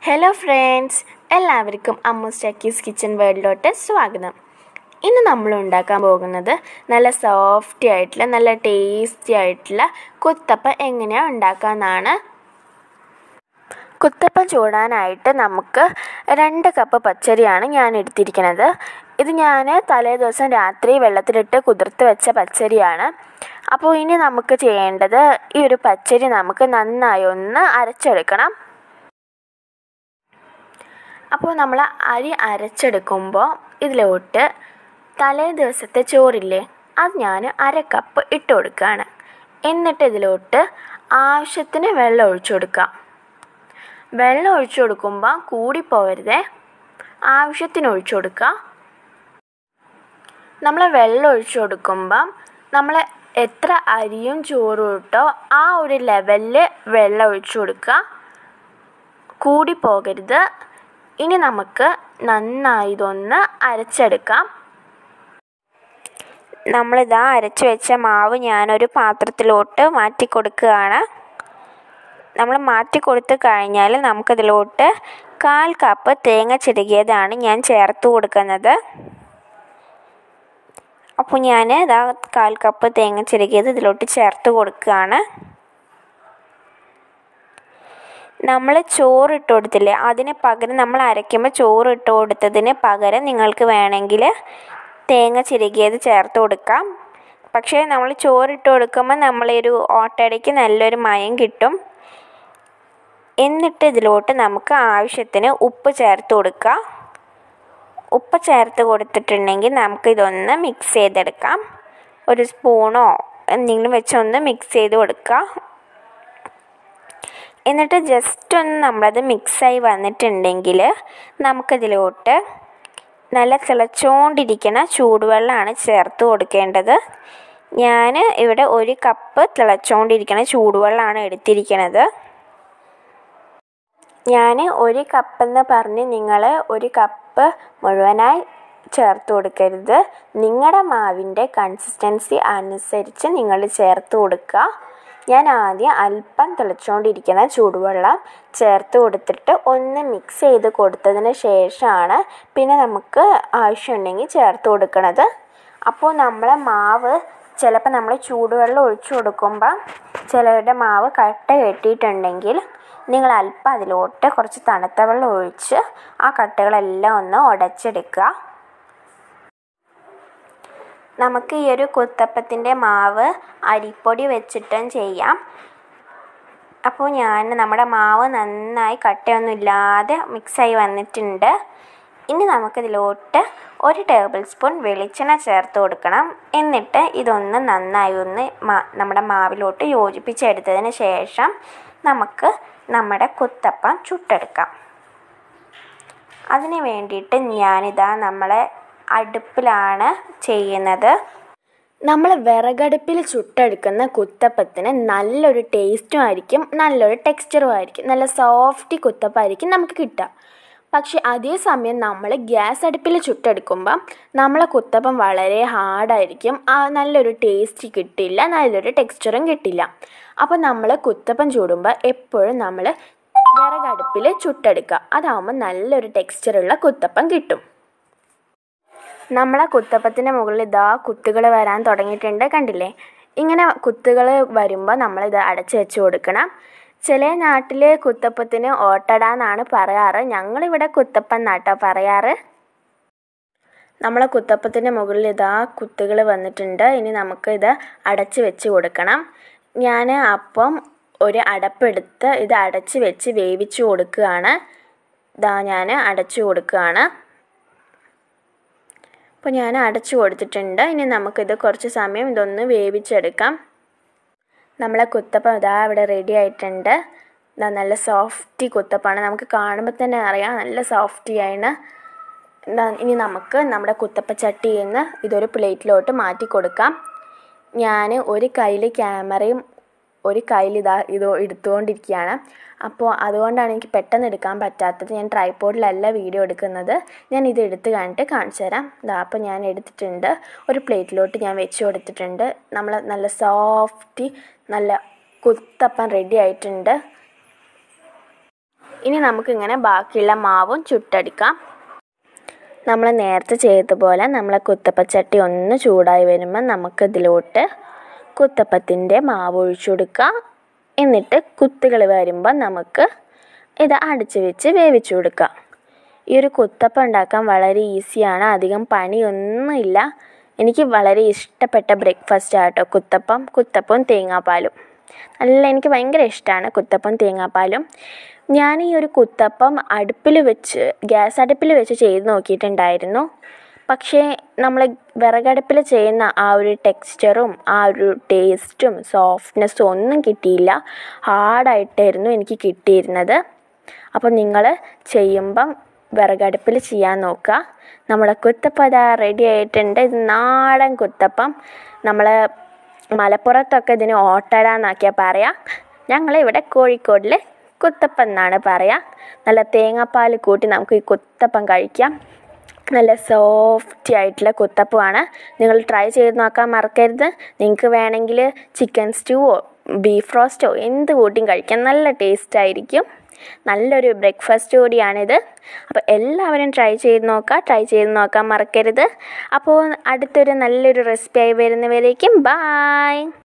hello friends എല്ലാവർക്കും അമ്മൂസ് ടക്കീസ് kitchen വേൾഡിലോട്ട് സ്വാഗതം ഇന്ന് നമ്മൾ ഉണ്ടാക്കാൻ പോകുന്നത് നല്ല സോഫ്റ്റി ആയിട്ടുള്ള നല്ല ടേസ്റ്റി ആയിട്ടുള്ള കുത്തപ്പം എങ്ങനെയാണ് ഉണ്ടാക്കാമെന്നാണ് കുത്തപ്പം ചൂടാനായിട്ട് നമുക്ക് രണ്ട് കപ്പ് പച്ചരിയാണ് ഞാൻ എടുത്തിരിക്കുന്നത് ഇത് ഞാൻ തലേ ദിവസം രാത്രി വെള്ളത്തിലിട്ട് കുതിർത്ത് വെച്ച പച്ചരിയാണ് അപ്പോൾ ഇനി നമുക്ക് ചെയ്യേണ്ടത് ഈ ഒരു പച്ചരി നമുക്ക് നന്നായി ഒന്ന് അരച്ചെടുക്കണം അപ്പോൾ നമ്മൾ അരി അരച്ചെടുക്കുമ്പോൾ ഇതിലോട്ട് തലേ ദിവസത്തെ ചോറില്ലേ അത് ഞാൻ അര കപ്പ് ഇട്ട് കൊടുക്കുകയാണ് എന്നിട്ട് ഇതിലോട്ട് ആവശ്യത്തിന് വെള്ളം ഒഴിച്ചു കൊടുക്കാം വെള്ളം ഒഴിച്ചു കൊടുക്കുമ്പോൾ കൂടിപ്പോവരുതേ ആവശ്യത്തിന് ഒഴിച്ചു കൊടുക്കുക നമ്മൾ വെള്ളം ഒഴിച്ചു കൊടുക്കുമ്പം നമ്മൾ എത്ര അരിയും ചോറും ഇട്ടോ ആ ഒരു ലെവലിൽ വെള്ളം ഒഴിച്ചു കൊടുക്കുക കൂടിപ്പോകരുത് ഇനി നമുക്ക് നന്നായി ഇതൊന്ന് അരച്ചെടുക്കാം നമ്മളിതാ അരച്ച് വെച്ച മാവ് ഞാനൊരു പാത്രത്തിലോട്ട് മാറ്റി കൊടുക്കുകയാണ് നമ്മൾ മാറ്റി കൊടുത്തു കഴിഞ്ഞാൽ നമുക്കതിലോട്ട് കാൽ കപ്പ് തേങ്ങ ചിരകിയതാണ് ഞാൻ ചേർത്ത് കൊടുക്കുന്നത് അപ്പോൾ ഞാൻ ഇതാ കാൽ കപ്പ് തേങ്ങ ചിരകിയത് ഇതിലോട്ട് ചേർത്ത് കൊടുക്കുകയാണ് നമ്മൾ ചോറ് ഇട്ട് കൊടുത്തില്ലേ അതിന് പകരം നമ്മൾ അരയ്ക്കുമ്പോൾ ചോറ് ഇട്ട് കൊടുത്തതിന് പകരം നിങ്ങൾക്ക് വേണമെങ്കിൽ തേങ്ങ ചിരകിയത് ചേർത്ത് കൊടുക്കാം പക്ഷേ നമ്മൾ ചോറിട്ട് കൊടുക്കുമ്പോൾ നമ്മളൊരു ഓട്ടടയ്ക്ക് നല്ലൊരു മയം കിട്ടും എന്നിട്ട് ഇതിലോട്ട് നമുക്ക് ആവശ്യത്തിന് ഉപ്പ് ചേർത്ത് കൊടുക്കുക ഉപ്പ് ചേർത്ത് കൊടുത്തിട്ടുണ്ടെങ്കിൽ നമുക്ക് ഇതൊന്ന് മിക്സ് ചെയ്തെടുക്കാം ഒരു സ്പൂണോ എന്തെങ്കിലും വെച്ചൊന്ന് മിക്സ് ചെയ്ത് കൊടുക്കുക എന്നിട്ട് ജസ്റ്റ് ഒന്ന് നമ്മളത് മിക്സായി വന്നിട്ടുണ്ടെങ്കിൽ നമുക്കിതിലോട്ട് നല്ല തിളച്ചുകൊണ്ടിരിക്കുന്ന ചൂടുവെള്ളമാണ് ചേർത്ത് കൊടുക്കേണ്ടത് ഞാൻ ഇവിടെ ഒരു കപ്പ് തിളച്ചുകൊണ്ടിരിക്കുന്ന ചൂടുവെള്ളമാണ് എടുത്തിരിക്കുന്നത് ഞാൻ ഒരു കപ്പെന്ന് പറഞ്ഞ് നിങ്ങൾ ഒരു കപ്പ് മുഴുവനായി ചേർത്ത് കൊടുക്കരുത് നിങ്ങളുടെ മാവിൻ്റെ കൺസിസ്റ്റൻസി അനുസരിച്ച് നിങ്ങൾ ചേർത്ത് കൊടുക്കുക ഞാൻ ആദ്യം അല്പം തിളച്ചുകൊണ്ടിരിക്കുന്ന ചൂടുവെള്ളം ചേർത്ത് കൊടുത്തിട്ട് ഒന്ന് മിക്സ് ചെയ്ത് കൊടുത്തതിന് ശേഷമാണ് പിന്നെ നമുക്ക് ആവശ്യമുണ്ടെങ്കിൽ ചേർത്ത് കൊടുക്കണത് അപ്പോൾ നമ്മളെ മാവ് ചിലപ്പോൾ നമ്മൾ ചൂടുവെള്ളം ഒഴിച്ചു കൊടുക്കുമ്പോൾ ചിലരുടെ മാവ് കട്ട കെട്ടിയിട്ടുണ്ടെങ്കിൽ നിങ്ങൾ അല്പം അതിലോട്ട് കുറച്ച് തണുത്ത വെള്ളം ഒഴിച്ച് ആ കട്ടകളെല്ലാം ഒന്ന് ഉടച്ചെടുക്കുക നമുക്ക് ഈ ഒരു കുത്തപ്പത്തിൻ്റെ മാവ് അരിപ്പൊടി വെച്ചിട്ടും ചെയ്യാം അപ്പോൾ ഞാൻ നമ്മുടെ മാവ് നന്നായി കട്ടയൊന്നും ഇല്ലാതെ മിക്സായി വന്നിട്ടുണ്ട് ഇനി നമുക്കിതിലോട്ട് ഒരു ടേബിൾ സ്പൂൺ വെളിച്ചെണ്ണ ചേർത്ത് കൊടുക്കണം എന്നിട്ട് ഇതൊന്ന് നന്നായി ഒന്ന് നമ്മുടെ മാവിലോട്ട് യോജിപ്പിച്ചെടുത്തതിന് ശേഷം നമുക്ക് നമ്മുടെ കുത്തപ്പം ചുട്ടെടുക്കാം അതിന് വേണ്ടിയിട്ട് ഞാനിതാ നമ്മളെ അടുപ്പിലാണ് ചെയ്യുന്നത് നമ്മൾ വിറകടുപ്പിൽ ചുട്ടെടുക്കുന്ന കുത്തപ്പത്തിന് നല്ലൊരു ടേസ്റ്റും ആയിരിക്കും നല്ലൊരു ടെക്സ്ചറും ആയിരിക്കും നല്ല സോഫ്റ്റ് കുത്തപ്പമായിരിക്കും നമുക്ക് കിട്ടുക പക്ഷെ അതേസമയം നമ്മൾ ഗ്യാസ് അടുപ്പിൽ ചുട്ടെടുക്കുമ്പം നമ്മളെ കുത്തപ്പം വളരെ ഹാർഡായിരിക്കും നല്ലൊരു ടേസ്റ്റ് കിട്ടില്ല നല്ലൊരു ടെക്സ്ചറും കിട്ടില്ല അപ്പോൾ നമ്മൾ കുത്തപ്പം ചൂടുമ്പോൾ എപ്പോഴും നമ്മൾ വിറകടുപ്പിൽ ചുട്ടെടുക്കുക അതാവുമ്പോൾ നല്ലൊരു ടെക്സ്ചറുള്ള കുത്തപ്പം കിട്ടും നമ്മളെ കുത്തപ്പത്തിൻ്റെ മുകളിൽ ഇതാ കുത്തുകൾ വരാൻ തുടങ്ങിയിട്ടുണ്ട് കണ്ടില്ലേ ഇങ്ങനെ കുത്തുകൾ വരുമ്പോൾ നമ്മളിത് അടച്ചു വെച്ച് കൊടുക്കണം ചില നാട്ടിൽ കുത്തപ്പത്തിന് ഓട്ടട എന്നാണ് പറയാറ് ഞങ്ങളിവിടെ കുത്തപ്പം എന്നാട്ടോ പറയാറ് നമ്മളെ കുത്തപ്പത്തിൻ്റെ മുകളിൽ ഇതാ കുത്തുകൾ വന്നിട്ടുണ്ട് ഇനി നമുക്ക് ഇത് അടച്ച് വെച്ച് കൊടുക്കണം ഞാൻ അപ്പം ഒരു അടപ്പെടുത്ത് ഇത് അടച്ച് വെച്ച് വേവിച്ച് കൊടുക്കുകയാണ് ഇതാ ഞാൻ അടച്ചു കൊടുക്കുകയാണ് അപ്പോൾ ഞാൻ അടച്ചു കൊടുത്തിട്ടുണ്ട് ഇനി നമുക്കിത് കുറച്ച് സമയം ഇതൊന്ന് വേവിച്ചെടുക്കാം നമ്മളെ കുത്തപ്പം ഇതാ ഇവിടെ റെഡി ആയിട്ടുണ്ട് ഇതാ നല്ല സോഫ്റ്റി കുത്തപ്പാണ് നമുക്ക് കാണുമ്പോൾ തന്നെ അറിയാം നല്ല സോഫ്റ്റി ആണ് ഇനി നമുക്ക് നമ്മുടെ കുത്തപ്പ ചട്ടിയിൽ നിന്ന് ഇതൊരു പ്ലേറ്റിലോട്ട് മാറ്റി കൊടുക്കാം ഞാൻ ഒരു കയ്യിൽ ക്യാമറയും ഒരു കയ്യിൽ ഇതാ ഇത് എടുത്തുകൊണ്ടിരിക്കുകയാണ് അപ്പോൾ അതുകൊണ്ടാണ് എനിക്ക് പെട്ടെന്ന് എടുക്കാൻ പറ്റാത്തത് ഞാൻ ട്രൈപോഡിലല്ല വീഡിയോ എടുക്കുന്നത് ഞാൻ ഇത് എടുത്ത് കഴിഞ്ഞിട്ട് കാണിച്ചു തരാം ഇതാ അപ്പോൾ ഞാൻ എടുത്തിട്ടുണ്ട് ഒരു പ്ലേറ്റിലോട്ട് ഞാൻ വെച്ച് കൊടുത്തിട്ടുണ്ട് നമ്മൾ നല്ല സോഫ്റ്റി നല്ല കുത്തപ്പം റെഡി ആയിട്ടുണ്ട് ഇനി നമുക്കിങ്ങനെ ബാക്കിയുള്ള മാവും ചുട്ടെടുക്കാം നമ്മൾ നേരത്തെ ചെയ്തതുപോലെ നമ്മളെ കുത്തപ്പച്ചട്ടി ഒന്ന് ചൂടായി വരുമ്പോൾ നമുക്കിതിലോട്ട് കുത്തപ്പത്തിൻ്റെ മാവ് ഒഴിച്ചു കൊടുക്കാം എന്നിട്ട് കുത്തുകൾ വരുമ്പോൾ നമുക്ക് ഇത് അടച്ച് വെച്ച് വേവിച്ചു കൊടുക്കാം ഈ ഒരു കുത്തപ്പം ഉണ്ടാക്കാൻ വളരെ ഈസിയാണ് അധികം പണിയൊന്നുമില്ല എനിക്ക് വളരെ ഇഷ്ടപ്പെട്ട ബ്രേക്ക്ഫാസ്റ്റ് ആട്ടോ കുത്തപ്പം കുത്തപ്പവും തേങ്ങാപ്പാലും നല്ല എനിക്ക് ഭയങ്കര ഇഷ്ടമാണ് കുത്തപ്പം തേങ്ങാപ്പാലും ഞാൻ ഈ ഒരു കുത്തപ്പം അടുപ്പിൽ വെച്ച് ഗ്യാസ് അടുപ്പിൽ വെച്ച് ചെയ്ത് നോക്കിയിട്ടുണ്ടായിരുന്നു പക്ഷേ നമ്മൾ വിറകടുപ്പിൽ ചെയ്യുന്ന ആ ഒരു ടെക്സ്ചറും ആ ഒരു ടേസ്റ്റും സോഫ്റ്റ്നെസ്സും ഒന്നും കിട്ടിയില്ല ഹാർഡായിട്ടായിരുന്നു എനിക്ക് കിട്ടിയിരുന്നത് അപ്പോൾ നിങ്ങൾ ചെയ്യുമ്പം വിറകടുപ്പിൽ ചെയ്യാൻ നോക്കുക നമ്മുടെ കുത്തപ്പം അതാ റെഡി ആയിട്ടുണ്ട് ഇത് നാടൻ കുത്തപ്പം നമ്മൾ മലപ്പുറത്തൊക്കെ ഇതിന് ഓട്ടട എന്നൊക്കെയാണ് പറയുക ഞങ്ങളിവിടെ കോഴിക്കോടിൽ കുത്തപ്പം എന്നാണ് പറയുക നല്ല തേങ്ങാപ്പാൽ കൂട്ടി നമുക്ക് ഈ കുത്തപ്പം കഴിക്കാം നല്ല സോഫ്റ്റി ആയിട്ടുള്ള കുത്തപ്പമാണ് നിങ്ങൾ ട്രൈ ചെയ്ത് നോക്കാൻ മറക്കരുത് നിങ്ങൾക്ക് വേണമെങ്കിൽ ചിക്കൻ സ്റ്റൂവോ ബീഫ് റോസ്റ്റോ എന്ത് കൂട്ടിയും കഴിക്കാം നല്ല ടേസ്റ്റ് ആയിരിക്കും നല്ലൊരു ബ്രേക്ക്ഫാസ്റ്റ് കൂടിയാണിത് അപ്പോൾ എല്ലാവരും ട്രൈ ചെയ്ത് നോക്കുക ട്രൈ ചെയ്ത് നോക്കാൻ മറക്കരുത് അപ്പോൾ അടുത്തൊരു നല്ലൊരു റെസിപ്പി ആയി വരുന്നവരേക്കും ബായ്